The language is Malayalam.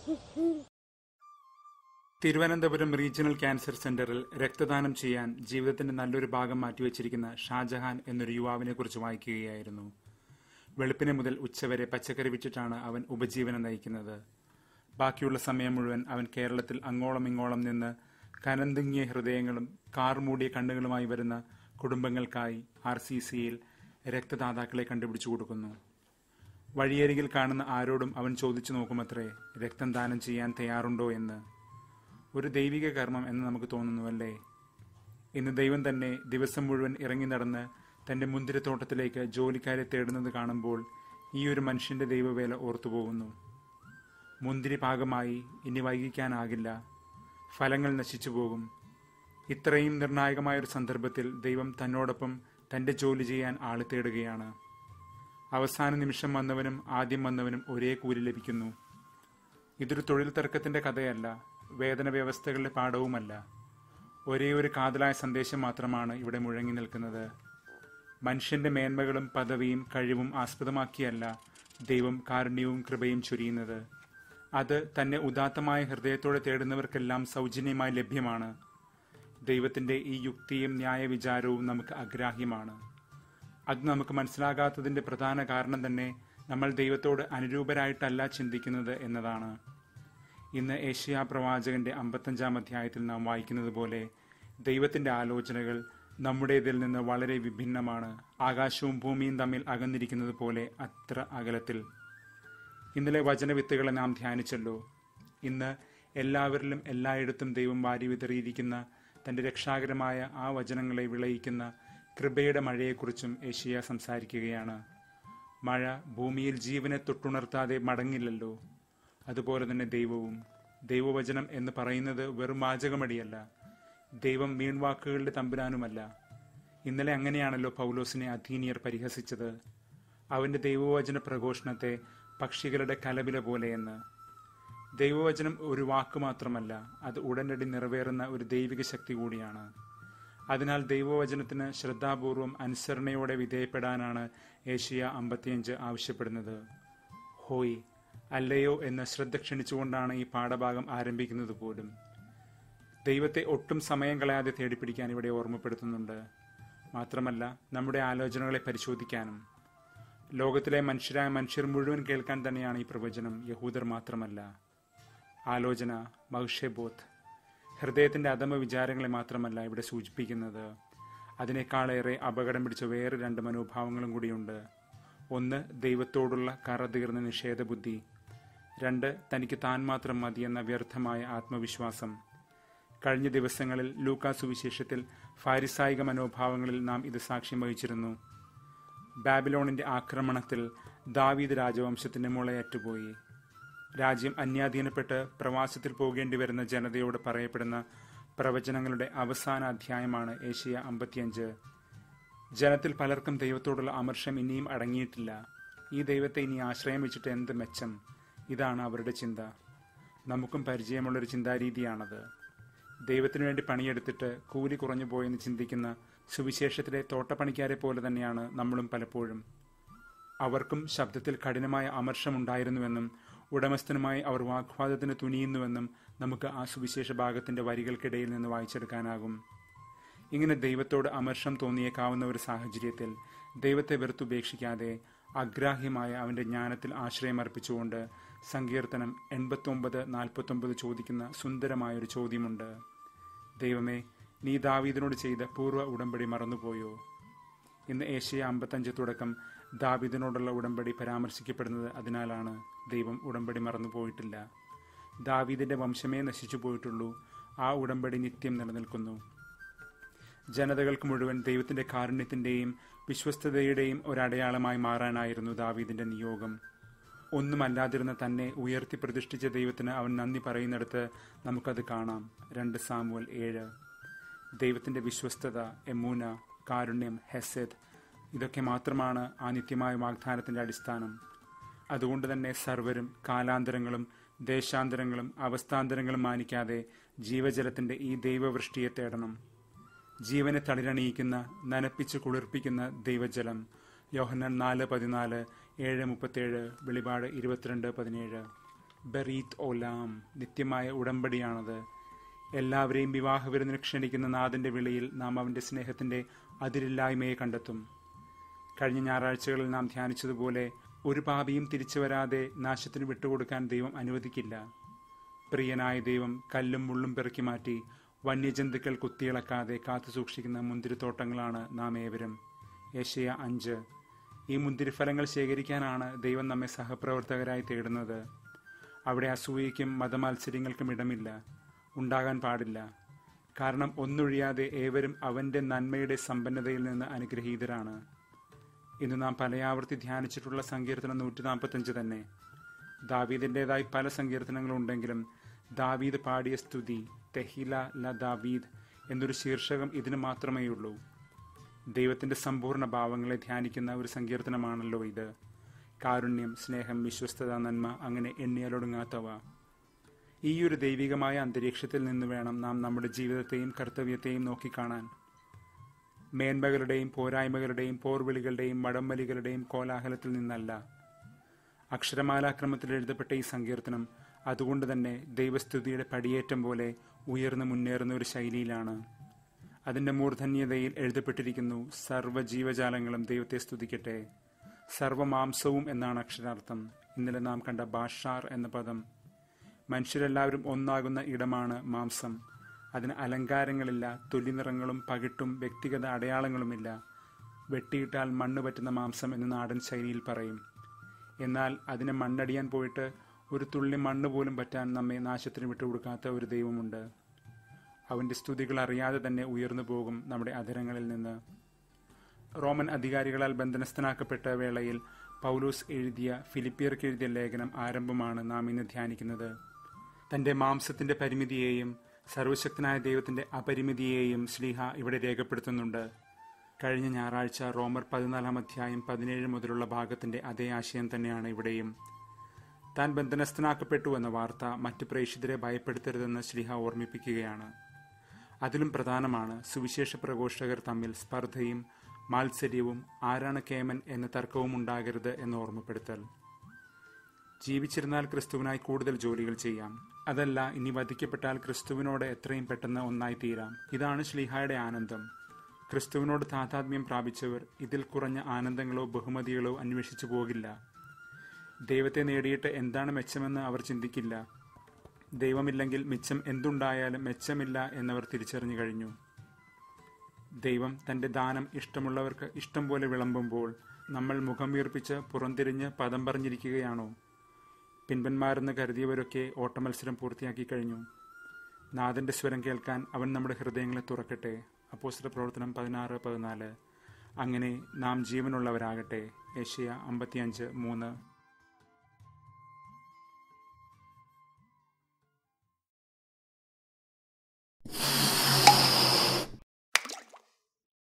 തിരുവനന്തപുരം റീജിയണൽ ക്യാൻസർ സെന്ററിൽ രക്തദാനം ചെയ്യാൻ ജീവിതത്തിന്റെ നല്ലൊരു ഭാഗം മാറ്റിവെച്ചിരിക്കുന്ന ഷാജഹാൻ എന്നൊരു യുവാവിനെ കുറിച്ച് വായിക്കുകയായിരുന്നു വെളുപ്പിനെ മുതൽ ഉച്ചവരെ പച്ചക്കറി വിറ്റിട്ടാണ് അവൻ ഉപജീവനം നയിക്കുന്നത് ബാക്കിയുള്ള സമയം മുഴുവൻ അവൻ കേരളത്തിൽ അങ്ങോളം ഇങ്ങോളം നിന്ന് കനന്തിങ്ങിയ ഹൃദയങ്ങളും കാർമൂടിയ കണ്ണുകളുമായി വരുന്ന കുടുംബങ്ങൾക്കായി ആർ സി സിയിൽ രക്തദാതാക്കളെ കണ്ടുപിടിച്ചു കൊടുക്കുന്നു വഴിയരികിൽ കാണുന്ന ആരോടും അവൻ ചോദിച്ചു നോക്കുമത്രേ രക്തം ദാനം ചെയ്യാൻ തയ്യാറുണ്ടോ എന്ന് ഒരു ദൈവിക കർമ്മം എന്ന് നമുക്ക് തോന്നുന്നുവല്ലേ ഇന്ന് ദൈവം തന്നെ ദിവസം മുഴുവൻ ഇറങ്ങി നടന്ന് തന്റെ മുന്തിരിത്തോട്ടത്തിലേക്ക് ജോലിക്കാരെ തേടുന്നത് കാണുമ്പോൾ ഈ ഒരു മനുഷ്യന്റെ ദൈവവേല ഓർത്തുപോകുന്നു മുന്തിരി പാകമായി ഇനി വൈകിക്കാനാകില്ല ഫലങ്ങൾ നശിച്ചു പോകും ഇത്രയും നിർണായകമായ ഒരു സന്ദർഭത്തിൽ ദൈവം തന്നോടൊപ്പം തന്റെ ജോലി ചെയ്യാൻ ആളെ തേടുകയാണ് അവസാന നിമിഷം വന്നവനും ആദ്യം വന്നവനും ഒരേ കൂലി ലഭിക്കുന്നു ഇതൊരു തൊഴിൽ തർക്കത്തിന്റെ കഥയല്ല വേതന വ്യവസ്ഥകളുടെ പാഠവുമല്ല ഒരേ ഒരു കാതലായ സന്ദേശം മാത്രമാണ് ഇവിടെ മുഴങ്ങി നിൽക്കുന്നത് മനുഷ്യന്റെ മേന്മകളും പദവിയും കഴിവും ആസ്പദമാക്കിയല്ല ദൈവം കാരുണ്യവും കൃപയും ചൊരിയുന്നത് അത് തന്നെ ഉദാത്തമായ ഹൃദയത്തോടെ തേടുന്നവർക്കെല്ലാം സൗജന്യമായി ലഭ്യമാണ് ദൈവത്തിന്റെ ഈ യുക്തിയും ന്യായവിചാരവും നമുക്ക് അഗ്രാഹ്യമാണ് അത് നമുക്ക് മനസ്സിലാകാത്തതിന്റെ പ്രധാന കാരണം തന്നെ നമ്മൾ ദൈവത്തോട് അനുരൂപരായിട്ടല്ല ചിന്തിക്കുന്നത് എന്നതാണ് ഇന്ന് ഏഷ്യ പ്രവാചകന്റെ അമ്പത്തഞ്ചാം അധ്യായത്തിൽ നാം വായിക്കുന്നത് പോലെ ദൈവത്തിന്റെ ആലോചനകൾ നമ്മുടേതിൽ നിന്ന് വളരെ വിഭിന്നമാണ് ആകാശവും ഭൂമിയും തമ്മിൽ അകന്നിരിക്കുന്നത് പോലെ അത്ര അകലത്തിൽ ഇന്നലെ വചനവിത്തുകളെ നാം ധ്യാനിച്ചല്ലോ ഇന്ന് എല്ലാവരിലും എല്ലായിടത്തും ദൈവം വാരി വിതറിയിരിക്കുന്ന തന്റെ രക്ഷാകരമായ ആ വചനങ്ങളെ വിളയിക്കുന്ന കൃപയുടെ മഴയെക്കുറിച്ചും ഏഷ്യ സംസാരിക്കുകയാണ് മഴ ഭൂമിയിൽ ജീവനെ തൊട്ടുണർത്താതെ മടങ്ങില്ലല്ലോ അതുപോലെ തന്നെ ദൈവവും ദൈവവചനം എന്ന് പറയുന്നത് വെറും വാചകമടിയല്ല ദൈവം വീൺവാക്കുകളുടെ തമ്പുരാനുമല്ല ഇന്നലെ അങ്ങനെയാണല്ലോ പൗലോസിനെ അധീനിയർ പരിഹസിച്ചത് അവന്റെ ദൈവവചന പ്രഘോഷണത്തെ പക്ഷികളുടെ കലവില പോലെയെന്ന് ദൈവവചനം ഒരു വാക്ക് മാത്രമല്ല അത് ഉടനടി നിറവേറുന്ന ഒരു ദൈവിക ശക്തി കൂടിയാണ് അതിനാൽ ദൈവവചനത്തിന് ശ്രദ്ധാപൂർവം അനുസരണയോടെ വിധേയപ്പെടാനാണ് ഏഷ്യ അമ്പത്തിയഞ്ച് ആവശ്യപ്പെടുന്നത് ഹോയ് അല്ലയോ എന്ന് ശ്രദ്ധ ക്ഷണിച്ചുകൊണ്ടാണ് ഈ പാഠഭാഗം ആരംഭിക്കുന്നത് പോലും ദൈവത്തെ ഒട്ടും സമയം കളയാതെ തേടിപ്പിടിക്കാൻ ഇവിടെ ഓർമ്മപ്പെടുത്തുന്നുണ്ട് മാത്രമല്ല നമ്മുടെ ആലോചനകളെ പരിശോധിക്കാനും ലോകത്തിലെ മനുഷ്യരായ മനുഷ്യർ മുഴുവൻ കേൾക്കാൻ തന്നെയാണ് ഈ പ്രവചനം യഹൂദർ മാത്രമല്ല ആലോചന മൗഷ്യബോധ് ഹൃദയത്തിന്റെ അധമ വിചാരങ്ങളെ മാത്രമല്ല ഇവിടെ സൂചിപ്പിക്കുന്നത് അതിനേക്കാളേറെ അപകടം പിടിച്ച വേറെ രണ്ട് മനോഭാവങ്ങളും കൂടിയുണ്ട് ഒന്ന് ദൈവത്തോടുള്ള കറതീർന്ന നിഷേധബുദ്ധി രണ്ട് തനിക്ക് താൻ മാത്രം മതിയെന്ന വ്യർത്ഥമായ ആത്മവിശ്വാസം കഴിഞ്ഞ ദിവസങ്ങളിൽ ലൂക്കാ സുവിശേഷത്തിൽ ഫാരിസായിക മനോഭാവങ്ങളിൽ നാം ഇത് സാക്ഷ്യം വഹിച്ചിരുന്നു ബാബിലോണിന്റെ ആക്രമണത്തിൽ ദാവീദ് രാജവംശത്തിന്റെ മുളയറ്റുപോയി രാജ്യം അന്യാധീനപ്പെട്ട് പ്രവാസത്തിൽ പോകേണ്ടി വരുന്ന ജനതയോട് പറയപ്പെടുന്ന പ്രവചനങ്ങളുടെ അവസാന അധ്യായമാണ് ഏഷ്യ അമ്പത്തിയഞ്ച് ജനത്തിൽ പലർക്കും ദൈവത്തോടുള്ള അമർഷം ഇനിയും അടങ്ങിയിട്ടില്ല ഈ ദൈവത്തെ ഇനി ആശ്രയം വെച്ചിട്ട് എന്ത് മെച്ചം ഇതാണ് അവരുടെ ചിന്ത നമുക്കും പരിചയമുള്ളൊരു ചിന്താരീതിയാണത് ദൈവത്തിനു വേണ്ടി പണിയെടുത്തിട്ട് കൂലി കുറഞ്ഞു പോയെന്ന് ചിന്തിക്കുന്ന സുവിശേഷത്തിലെ തോട്ടപ്പണിക്കാരെ പോലെ തന്നെയാണ് നമ്മളും പലപ്പോഴും അവർക്കും ശബ്ദത്തിൽ കഠിനമായ അമർഷമുണ്ടായിരുന്നുവെന്നും ഉടമസ്ഥനുമായി അവർ വാഗ്വാദത്തിന് തുനിയുന്നുവെന്നും നമുക്ക് ആ സുവിശേഷ ഭാഗത്തിന്റെ വരികൾക്കിടയിൽ നിന്ന് വായിച്ചെടുക്കാനാകും ഇങ്ങനെ ദൈവത്തോട് അമർഷം തോന്നിയേക്കാവുന്ന ഒരു സാഹചര്യത്തിൽ ദൈവത്തെ വെറുത്തുപേക്ഷിക്കാതെ അഗ്രാഹ്യമായ അവന്റെ ജ്ഞാനത്തിൽ ആശ്രയമർപ്പിച്ചുകൊണ്ട് സങ്കീർത്തനം എൺപത്തൊമ്പത് നാൽപ്പത്തൊമ്പത് ചോദിക്കുന്ന സുന്ദരമായ ഒരു ചോദ്യമുണ്ട് ദൈവമേ നീ ദാവീദിനോട് ചെയ്ത പൂർവ്വ ഉടമ്പടി മറന്നുപോയോ ഇന്ന് ഏഷ്യ അമ്പത്തഞ്ച് തുടക്കം ദാവീദിനോടുള്ള ഉടമ്പടി പരാമർശിക്കപ്പെടുന്നത് അതിനാലാണ് ദൈവം ഉടമ്പടി മറന്നുപോയിട്ടില്ല ദാവീദിന്റെ വംശമേ നശിച്ചു പോയിട്ടുള്ളൂ ആ ഉടമ്പടി നിത്യം നിലനിൽക്കുന്നു ജനതകൾക്ക് മുഴുവൻ ദൈവത്തിന്റെ കാരുണ്യത്തിന്റെയും വിശ്വസ്തതയുടെയും ഒരടയാളമായി മാറാനായിരുന്നു ദാവീദിന്റെ നിയോഗം ഒന്നുമല്ലാതിരുന്ന തന്നെ ഉയർത്തി പ്രതിഷ്ഠിച്ച ദൈവത്തിന് അവൻ നന്ദി പറയുന്നിടത്ത് നമുക്കത് കാണാം രണ്ട് സാമുവൽ ഏഴ് ദൈവത്തിന്റെ വിശ്വസ്തത എമൂന കാരുണ്യം ഹെസെദ് ഇതൊക്കെ മാത്രമാണ് ആ നിത്യമായ വാഗ്ദാനത്തിന്റെ അടിസ്ഥാനം അതുകൊണ്ട് തന്നെ സർവരും കാലാന്തരങ്ങളും ദേശാന്തരങ്ങളും അവസ്ഥാന്തരങ്ങളും മാനിക്കാതെ ജീവജലത്തിന്റെ ഈ ദൈവവൃഷ്ടിയെ തേടണം ജീവനെ തളിരണിയിക്കുന്ന നനപ്പിച്ച് കുളിർപ്പിക്കുന്ന ദൈവജലം യോഹന്നാൻ നാല് പതിനാല് ഏഴ് മുപ്പത്തേഴ് വെളിപാട് ഇരുപത്തിരണ്ട് പതിനേഴ് ബറീത്ത് ഓലാം നിത്യമായ ഉടമ്പടിയാണത് എല്ലാവരെയും വിവാഹവിരുന്നിന് ക്ഷണിക്കുന്ന നാഥന്റെ വിളിയിൽ നാം അവന്റെ സ്നേഹത്തിന്റെ അതിരില്ലായ്മയെ കണ്ടെത്തും കഴിഞ്ഞ ഞായറാഴ്ചകളിൽ നാം ധ്യാനിച്ചതുപോലെ ഒരു പാപിയും തിരിച്ചു വരാതെ നാശത്തിന് വിട്ടുകൊടുക്കാൻ ദൈവം അനുവദിക്കില്ല പ്രിയനായ ദൈവം കല്ലും മുള്ളും പെറുക്കി മാറ്റി വന്യജന്തുക്കൾ കുത്തിയിളക്കാതെ കാത്തു സൂക്ഷിക്കുന്ന മുന്തിരിത്തോട്ടങ്ങളാണ് നാം ഏവരും ഏഷ്യ അഞ്ച് ഈ മുന്തിരിഫലങ്ങൾ ശേഖരിക്കാനാണ് ദൈവം നമ്മെ സഹപ്രവർത്തകരായി തേടുന്നത് അവിടെ അസൂയയ്ക്കും മതമാത്സര്യങ്ങൾക്കും ഇടമില്ല ഉണ്ടാകാൻ പാടില്ല കാരണം ഒന്നൊഴിയാതെ ഏവരും അവന്റെ നന്മയുടെ സമ്പന്നതയിൽ നിന്ന് അനുഗ്രഹീതരാണ് ഇന്ന് നാം പലയാവർത്തി ധ്യാനിച്ചിട്ടുള്ള സങ്കീർത്തനം നൂറ്റി നാൽപ്പത്തഞ്ച് തന്നെ ദാവീദിൻ്റെതായി പല സങ്കീർത്തനങ്ങളുണ്ടെങ്കിലും ദാവീദ് പാടിയ സ്തുതി തെഹില ല ദാവീദ് എന്നൊരു ശീർഷകം ഇതിന് മാത്രമേയുള്ളൂ ദൈവത്തിന്റെ സമ്പൂർണ്ണ ഭാവങ്ങളെ ധ്യാനിക്കുന്ന ഒരു സങ്കീർത്തനമാണല്ലോ ഇത് കാരുണ്യം സ്നേഹം വിശ്വസ്തത നന്മ അങ്ങനെ എണ്ണിയാലൊടുങ്ങാത്തവ ഈ ഒരു ദൈവികമായ അന്തരീക്ഷത്തിൽ നിന്ന് വേണം നാം നമ്മുടെ ജീവിതത്തെയും കർത്തവ്യത്തെയും നോക്കിക്കാണാൻ മേന്മകളുടെയും പോരായ്മകളുടെയും പോർവിളികളുടെയും മടംവലികളുടെയും കോലാഹലത്തിൽ നിന്നല്ല അക്ഷരമാലാക്രമത്തിൽ എഴുതപ്പെട്ട ഈ സങ്കീർത്തനം അതുകൊണ്ട് തന്നെ ദൈവസ്തുതിയുടെ പടിയേറ്റം പോലെ ഉയർന്നു മുന്നേറുന്ന ഒരു ശൈലിയിലാണ് അതിന്റെ മൂർധന്യതയിൽ എഴുതപ്പെട്ടിരിക്കുന്നു സർവ്വജീവജാലങ്ങളും ദൈവത്തെ സ്തുതിക്കട്ടെ സർവമാംസവും എന്നാണ് അക്ഷരാർത്ഥം ഇന്നലെ നാം കണ്ട ബാഷാർ എന്ന പദം മനുഷ്യരെല്ലാവരും ഒന്നാകുന്ന ഇടമാണ് മാംസം അതിന് അലങ്കാരങ്ങളില്ല തൊലിനിറങ്ങളും പകിട്ടും വ്യക്തിഗത അടയാളങ്ങളുമില്ല വെട്ടിയിട്ടാൽ മണ്ണ് പറ്റുന്ന മാംസം എന്ന് നാടൻ ശൈലിയിൽ പറയും എന്നാൽ അതിനെ മണ്ണടിയാൻ പോയിട്ട് ഒരു തുള്ളി മണ്ണ് പോലും പറ്റാൻ നമ്മെ നാശത്തിന് വിട്ടുകൊടുക്കാത്ത ഒരു ദൈവമുണ്ട് അവന്റെ സ്തുതികൾ അറിയാതെ തന്നെ ഉയർന്നു പോകും നമ്മുടെ അധരങ്ങളിൽ നിന്ന് റോമൻ അധികാരികളാൽ ബന്ധനസ്ഥനാക്കപ്പെട്ട വേളയിൽ പൗലൂസ് എഴുതിയ ഫിലിപ്പിയർക്ക് എഴുതിയ ലേഖനം ആരംഭമാണ് നാം ഇന്ന് ധ്യാനിക്കുന്നത് തന്റെ മാംസത്തിന്റെ പരിമിതിയെയും സർവശക്തനായ ദൈവത്തിന്റെ അപരിമിതിയെയും ശ്ലീഹ ഇവിടെ രേഖപ്പെടുത്തുന്നുണ്ട് കഴിഞ്ഞ ഞായറാഴ്ച റോമർ പതിനാലാം അധ്യായം പതിനേഴ് മുതലുള്ള ഭാഗത്തിന്റെ അതേ ആശയം തന്നെയാണ് ഇവിടെയും താൻ ബന്ധനസ്ഥനാക്കപ്പെട്ടു എന്ന വാർത്ത മറ്റ് പ്രേക്ഷിതരെ ഭയപ്പെടുത്തരുതെന്ന് ശ്രീഹ ഓർമ്മിപ്പിക്കുകയാണ് അതിലും പ്രധാനമാണ് സുവിശേഷ പ്രഘോഷകർ തമ്മിൽ സ്പർദ്ധയും മാത്സര്യവും ആരാണ് കേമൻ എന്ന തർക്കവും ഉണ്ടാകരുത് എന്ന് ഓർമ്മപ്പെടുത്തൽ ജീവിച്ചിരുന്നാൽ ക്രിസ്തുവിനായി കൂടുതൽ ജോലികൾ ചെയ്യാം അതല്ല ഇനി വധിക്കപ്പെട്ടാൽ ക്രിസ്തുവിനോട് എത്രയും പെട്ടെന്ന് ഒന്നായി തീരാം ഇതാണ് ശ്ലീഹായുടെ ആനന്ദം ക്രിസ്തുവിനോട് താതാത്മ്യം പ്രാപിച്ചവർ ഇതിൽ കുറഞ്ഞ ആനന്ദങ്ങളോ ബഹുമതികളോ അന്വേഷിച്ചു പോകില്ല ദൈവത്തെ നേടിയിട്ട് എന്താണ് മെച്ചമെന്ന് അവർ ചിന്തിക്കില്ല ദൈവമില്ലെങ്കിൽ മിച്ചം എന്തുണ്ടായാലും മെച്ചമില്ല എന്നവർ തിരിച്ചറിഞ്ഞു കഴിഞ്ഞു ദൈവം തന്റെ ദാനം ഇഷ്ടമുള്ളവർക്ക് ഇഷ്ടം പോലെ വിളമ്പുമ്പോൾ നമ്മൾ മുഖം വീർപ്പിച്ച് പുറംതിരിഞ്ഞ് പദം പറഞ്ഞിരിക്കുകയാണോ പിൻപന്മാരെന്ന് കരുതിയവരൊക്കെ ഓട്ടമത്സരം പൂർത്തിയാക്കി കഴിഞ്ഞു നാഥന്റെ സ്വരം കേൾക്കാൻ അവൻ നമ്മുടെ ഹൃദയങ്ങളെ തുറക്കട്ടെ അപ്പോസ്റ്റർ പ്രവർത്തനം പതിനാറ് പതിനാല് അങ്ങനെ നാം ജീവനുള്ളവരാകട്ടെ ഏഷ്യ അമ്പത്തിയഞ്ച് മൂന്ന്